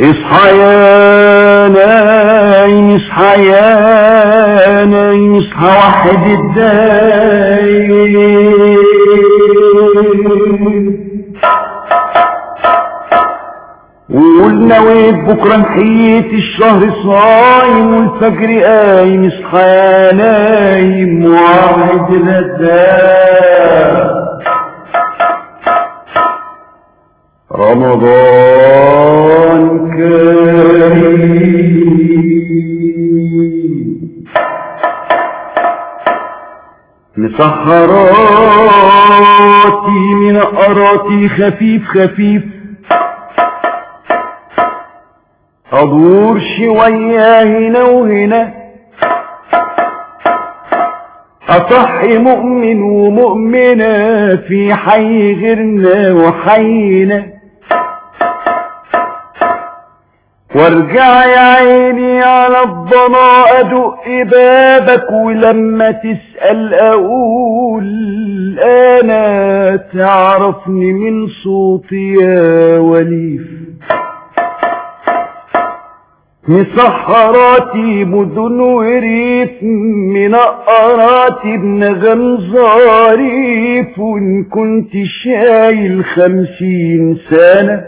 اصحى يا نايم اصحى يا نايم اصحى واحد الدايم وقلنا ويت بكرة نحيت الشهر صايم والفجر قايم اصحى يا نايم واحد الدايم رمضان كريم مسحراتي من قراتي خفيف خفيف ادور شوية هنا وهنا اصحي مؤمن ومؤمنة في حي غيرنا وحينا وارجع يا عيني على الضنا ادق بابك ولما تسأل اقول انا تعرفني من صوتي يا وليف مسحراتي مدن وريف منقراتي بنغم ظريف وان كنت شايل خمسين سنة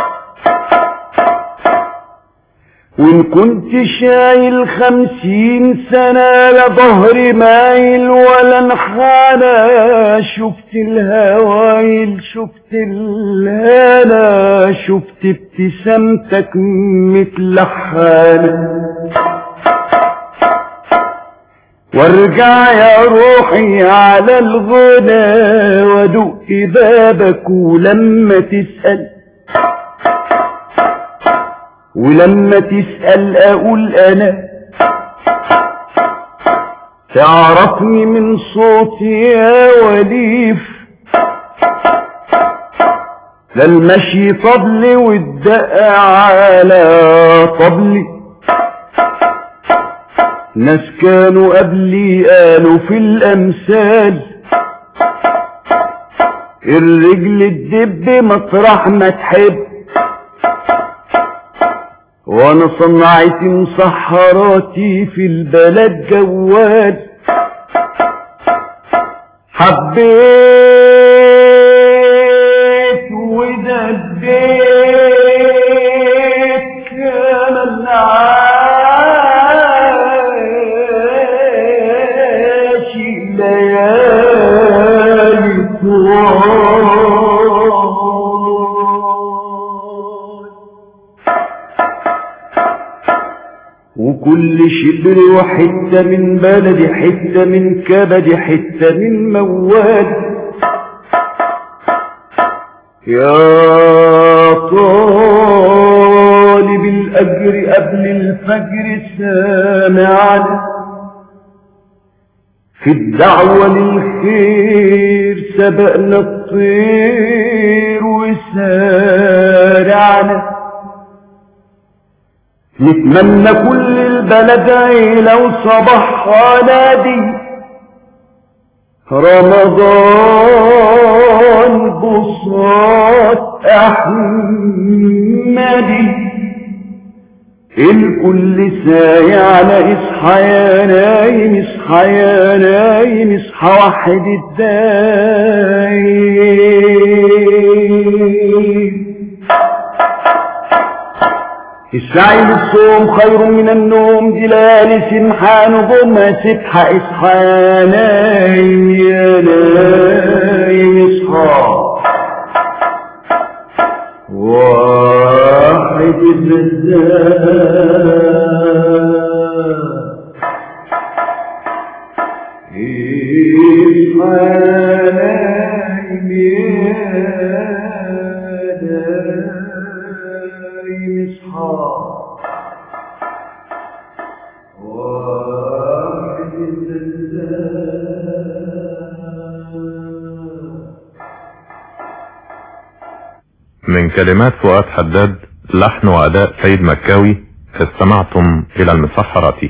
وان كنت شايل خمسين سنة لا ظهري مايل ولا انحنى شفت الهوايل شفت الهنا شفت ابتسامتك متلحنة وارجع يا روحي على الغنى وادق بابك ولما تسأل ولما تسأل اقول انا تعرفني من صوتي يا وليف لا المشي طبلي والدق على طبلي ناس كانوا قبلي قالوا في الامثال الرجل الدب مطرح ما تحب وانا صنعتي مسحراتي في البلد جوال حبيت ودبيت كمان عاشي ليالي طوال وكل شبر وحتة من بلدي حتة من كبدي حتة من مواد يا طالب الأجر قبل الفجر سامعنا في الدعوة للخير سبقنا الطير وسارعنا نتمنى كل البلد عيلة وصباحها نادي رمضان بصات أحمدي الكل ساي على اصحى يا نايم اصحى يا نايم اصحى واحد الدايم السعي للصوم خير من النوم دلال سمحان غمى سبحة اصحى يا نايم يا نايم اصحى واحد الزاد اصحى يا نايم يا نايم اصحى واحد الزاد من كلمات فؤاد حداد لحن وأداء سيد مكاوي استمعتم إلى المسحرة